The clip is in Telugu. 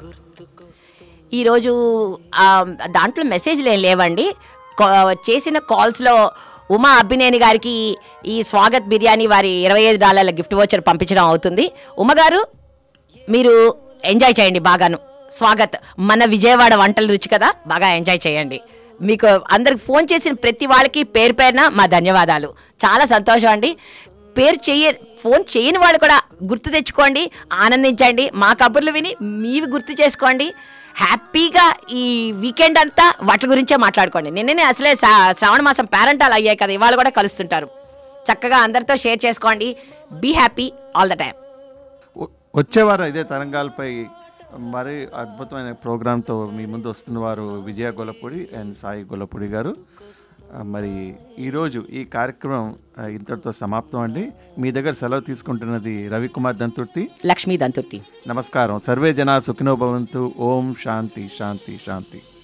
ఈరోజు ఆ, దాంట్లో మెసేజ్లు ఏం లేవండి కా- చేసిన కాల్స్లో ఉమా అబ్బినేని గారికి ఈ స్వాగత్ బిర్యానీ వారి ఇరవై ఐదు డాలర్ల గిఫ్ట్ వోచర్ పంపించడం అవుతుంది ఉమ గారు మీరు ఎంజాయ్ చేయండి బాగాను స్వాగత్ మన విజయవాడ వంటల రుచి కదా బాగా ఎంజాయ్ చేయండి మీకు అందరికి ఫోన్ చేసిన ప్రతి వాళ్ళకి పేరు పేరున మా ధన్యవాదాలు చాలా సంతోషం అండి పేరు చెయ్య ఫోన్ చేయని వాళ్ళు కూడా గుర్తు తెచ్చుకోండి ఆనందించండి మా కబుర్లు విని మీవి గుర్తు చేసుకోండి హ్యాపీగా ఈ వీకెండ్ అంతా వాటి గురించే మాట్లాడుకోండి నిన్ననే అసలే శ్రా- శ్రావణ మాసం పేరెంటాలు అయ్యాయి కదా ఇవాళ కూడా కలుస్తుంటారు చక్కగా అందరితో షేర్ చేసుకోండి be happy all the time వ- వచ్చేవారం ఇదే తరంగాలపై మరి అద్భుతమైన ప్రోగ్రాంతో మీ ముందు వస్తున్న వారు విజయ గొల్లపూడి అండ్ సాయి గొల్లపూడి గారు ఆ, మరి ఈరోజు ఈ కార్యక్రమం ఆ, ఇంతటితో సమాప్తం అండి మీ దగ్గర సెలవు తీసుకుంటున్నది రవికుమార్ దంతుర్తి లక్ష్మీ దంతుర్తి నమస్కారం సర్వే జనా సుఖినో భవంతు ఓం శాంతి శాంతి శాంతి